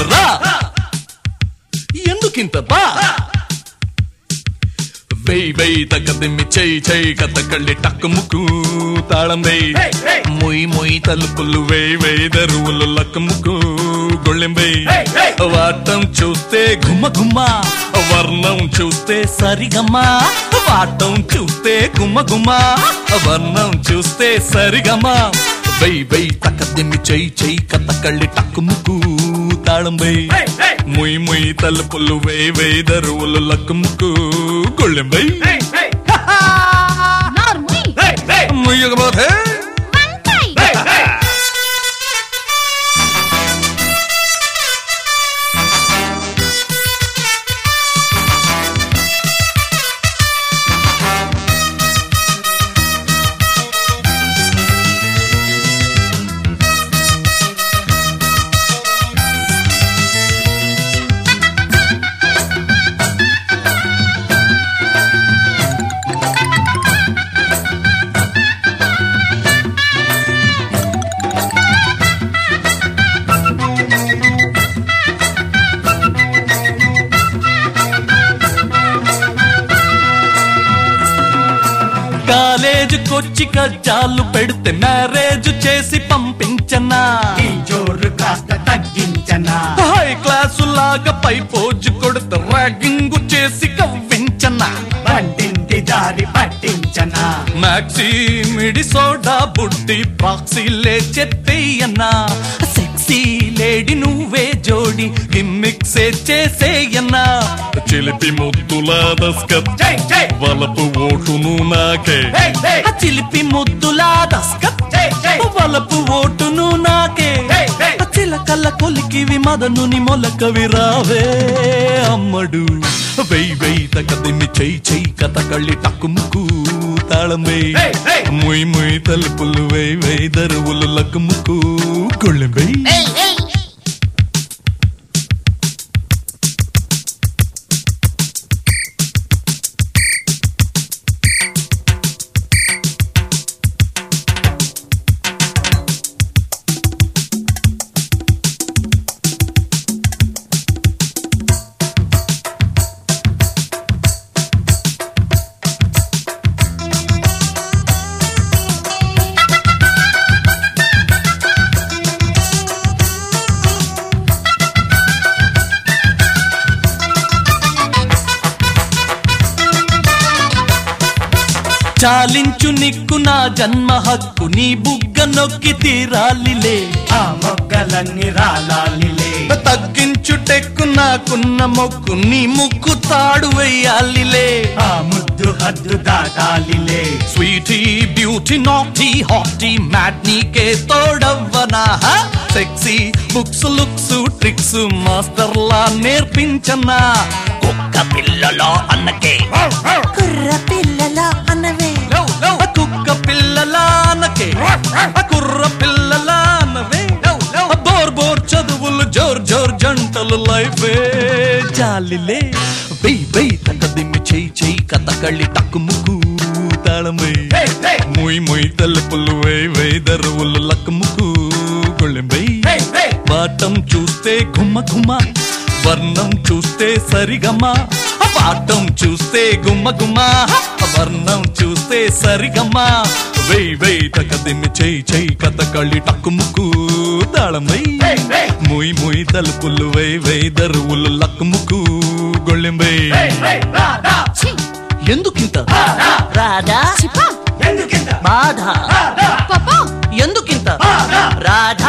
రా ఎందుకింత బా వెయ్ వెయ్ తగ్గదిమ్మి చెయ్యి చెయ్యి కథ కళ్ళి టక్కు ముక్కు తాళం వెయ్ Hey, hey. మొయ్ మొయ్ తలుపులు వేయ్ వేయ్ దరువులు లక్క ముక్కు గొళ్ళెం వెయ్ Hey, hey. వాటం చూస్తే గుమ్మ గుమ్మ వర్ణం చూస్తే సరిగమ్మ వాటం చూస్తే గుమ్మ గుమ్మ వర్ణం చూస్తే సరిగమ్మ వెయ్ వెయ్ తక్కదిమ్మి చెయ్యి చెయ్యి కథ కళ్ళి టక్కు ముక్కు తాళం వెయ్ Hey, hey. ముయ్ ముయ్ తలుపులు వేయ్ వేయ్ దరువులు లక్క ముక్కు గొళ్ళెం వెయ్ Hey, hey, normal hey, hey, ముయ్యకపోతే వంకాయ్ hey, hey. కాలేజీకొచ్చి కజ్జాలు పెడితే మ్యారేజ్ చేసి పంపించనా ఈ జోరు కాస్త తగ్గించనా హై క్లాసు లాగా పై పోజు కొడితే ర్యాగింగ్ చేసి కవ్వించనా బండింటి దారి పట్టించనా మ్యాక్సీ మిడి సోడా బుడ్డి ప్రాక్సీ లేచెత్తేయన్నా సెక్సీ లేడి నువ్వే జోడి గిమ్మిక్సే చేసేయన్నా చిలిపి ముద్దుల దస్కత్ జై జై వలపు ఓటును నాకే హే హే ఆ చిలిపి ముద్దులా దస్కత్ జై జై వలపు ఓటును నాకే Hey, hey. ఆ చిలకల్ల కొలికివి మదనుని మొలకవి రావే అమ్మడు వెయ్ వెయ్ తకదిమి చెయ్యి చెయ్యి కథ కళ్ళి టక్కుముకు తాళం వెయ్ Hey, hey. ముయ్ ముయ్ తలుపులు వేయ్ వేయ్ దరువులు లక్కుముకు గొళ్ళెం వెయ్ చాలించు నిక్కు నా జన్మ హక్కు నీ బుగ్గ నొక్కి తీరాలిలే ఆ మొగ్గలన్నీ రాలాలిలే తగ్గించు టెక్కు నాకున్న మొక్కు నీ ముక్కు తాడు వెయ్యాలిలే ఆ ముద్దు హద్దు దాటాలిలే sweetie beauty naughty hottie mat నీకే తోడవ్వనా sexy books looks tricks master లా నేర్పించనా కుక్క పిల్లలో అన్నకే కుర్ర పిల్లల అనవే ఆ కుక్క పిల్లల అన్నకే ఆ కుర్ర పిల్లల అన్నవే ఆ బోర్ బోర్ చదువులు జోర్ జోర్ జంటలు లైఫే జాలిలే వెయ్ వెయ్ తగ్గదిమ్మి చెయ్యి చెయ్యి కథ కళ్ళి టక్కు ముక్కు తాళం వెయ్ హే హే ముయ్ ముయ్ తలుపులు వేయ్ వేయ్ దరువులు లక్కు ముక్కు గొళ్ళెం వెయ్ హే హే పాఠం చూస్తే గుమ్మ గుమ్మ వర్ణం చూస్తే సరిగమ్మ పాఠం చూస్తే గుమ్మ గుమ్మ వర్ణం చూస్తే సరిగమ్మ వెయ్ వెయ్ తకదిమ్మి చెయ్యి చెయ్యి కథ కళ్ళి టక్కు ముక్కు తాళం వెయ్ Hey, hey. ముయ్ ముయ్ తలుపులు వేయ్ వేయ్ దరువులు లక్కు ముక్కు గొళ్ళెం వెయ్ హే హే రాధా ఛీ ఎందుకింత రాధా రాధా చిపా ఎందుకింత బాధ రాధా పాపా ఎందుకింత రాధా రాధా